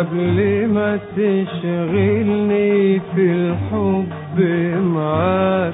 قبل ما تشغلني في الحب معاك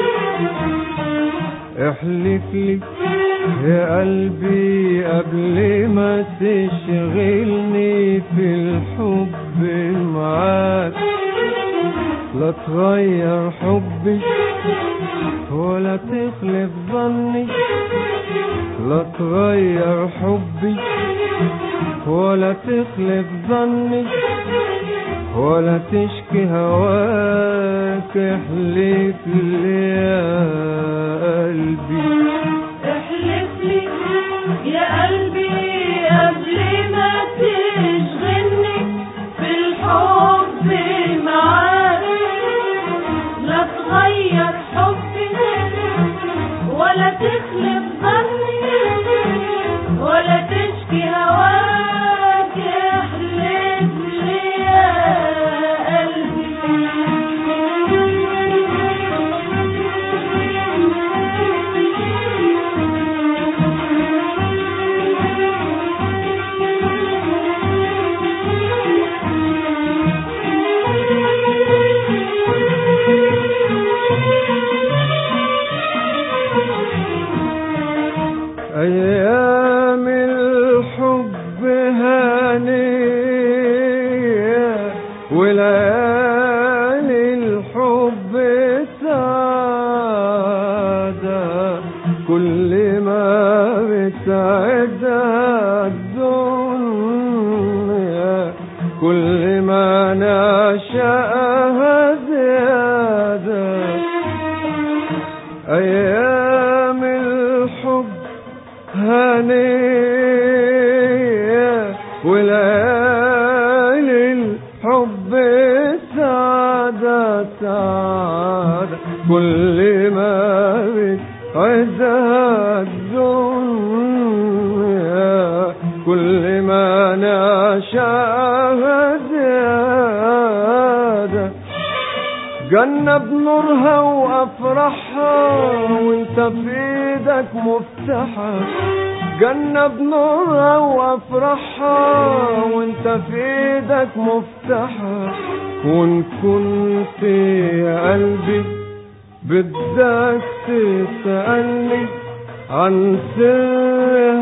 احلف لي يا قلبي قبل ما تشغلني في الحب معاك لا تغير حبي ولا تخلف ظني لا تغير حبي ولا تخلف ظني ولا تشكي هواك احلف لي يا قلبي احلف لي يا قلبي قبل ما تشغلني في الحب معاك لا تغير حبي ولا تخلف ظني ولا تشكي هواك احلف لي يا أيام الحب هانية وليالي الحب سعادة كل ما بتعدها الدنيا كل ما نعشقها زيادة أيام الحب هنية وليالي الحب سعادة سعادة كل ما بتعزها الدنيا كل ما نعشقها زيادة جنة بنورها وافرحها وانت في ايدك مفتاحها جنة بنورها وافرحها وانت في ايدك مفتاحها وان كنت يا قلبي بدك تسألني عن سر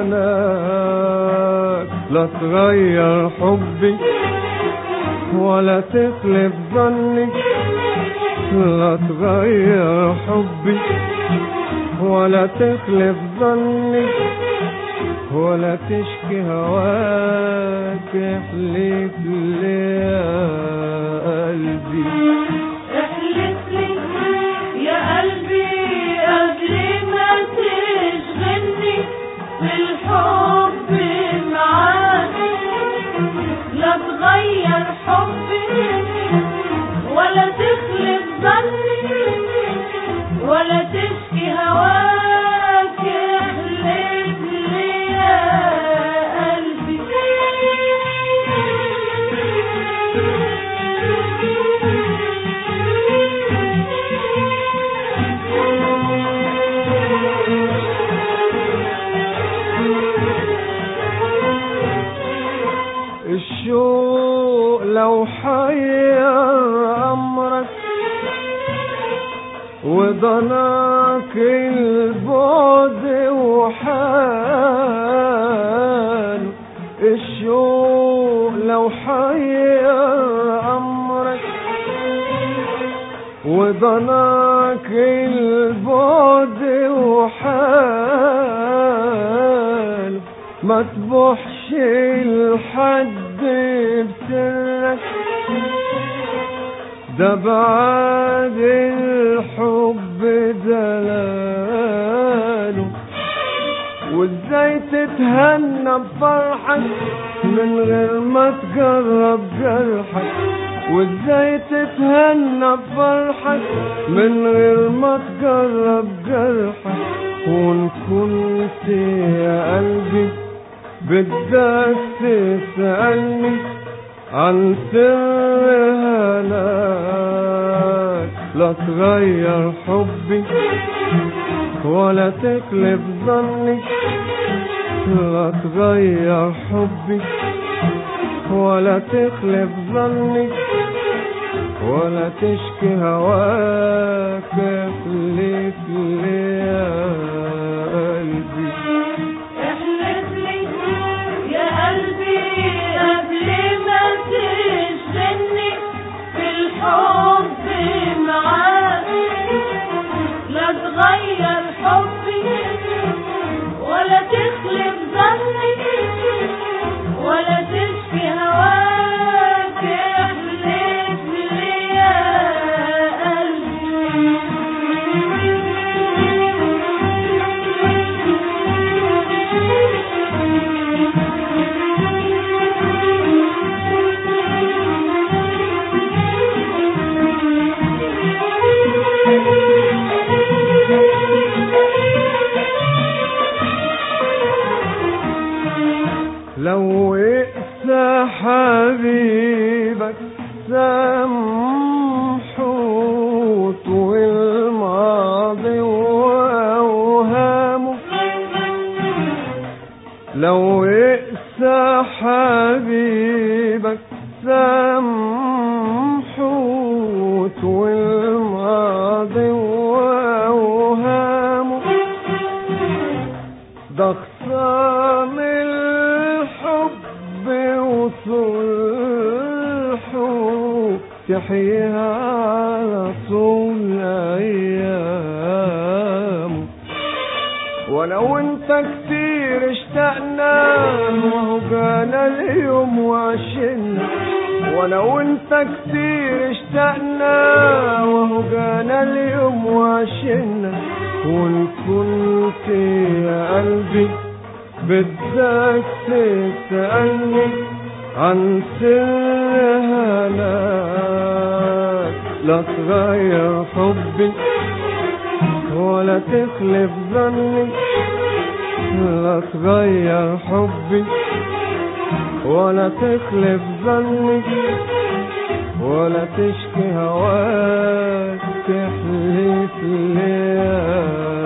هناك لا تغير حبي ولا تخلف ظني لا تغير حبي ولا تخلف ظني ولا تشكي هواك احلف لي يا قلبي احلف لي يا قلبي قبل ما تشغلني بالحب معاك لا تغير حبي ولا تخلف ظني ولا تشكي هواك احلف لي يا الشوق لو حير أمرك وضناك البعد وحال الشوق لو حير أمرك وضناك البعد وحال ما تبوحش الحد بسرك ده بعد الحب دلاله وازاي تتهنى بفرحك من غير ما تجرب جرحك وازاي تتهنى بفرحك من غير ما تجرب جرحك وان كنت يا قلبي بدك تسألني عن سر هناك لا تغير حبي ولا تخلف ظني لا تغير حبي ولا تخلف ظني ولا تشكي هواك احلف لي يا قلبي احلف لي يا قلبي قبل ما تشغلني في الحب معاك لا تغير حبي ولا تخلف ظني ولا تشكي هواك احلف لي يا لو اقسى حبيبك سمحوت والماضي واوهامه لو اقسى حبيبك سمحوت والماضي واوهامه ده خصام الحب وصلحه تحيا على طول ايامه ولو انت كتير اشتقنا وهو جانا اليوم وعشنا ولو انت كتير اشتقنا وهو جانا اليوم وعشنا وان كنت يا قلبي بدك تسألني عن سر هلاك لا تغير حبي ولا تخلف ظني لا تغير حبي ولا تخلف ظني ولا تشكي هواك تحلف لي يا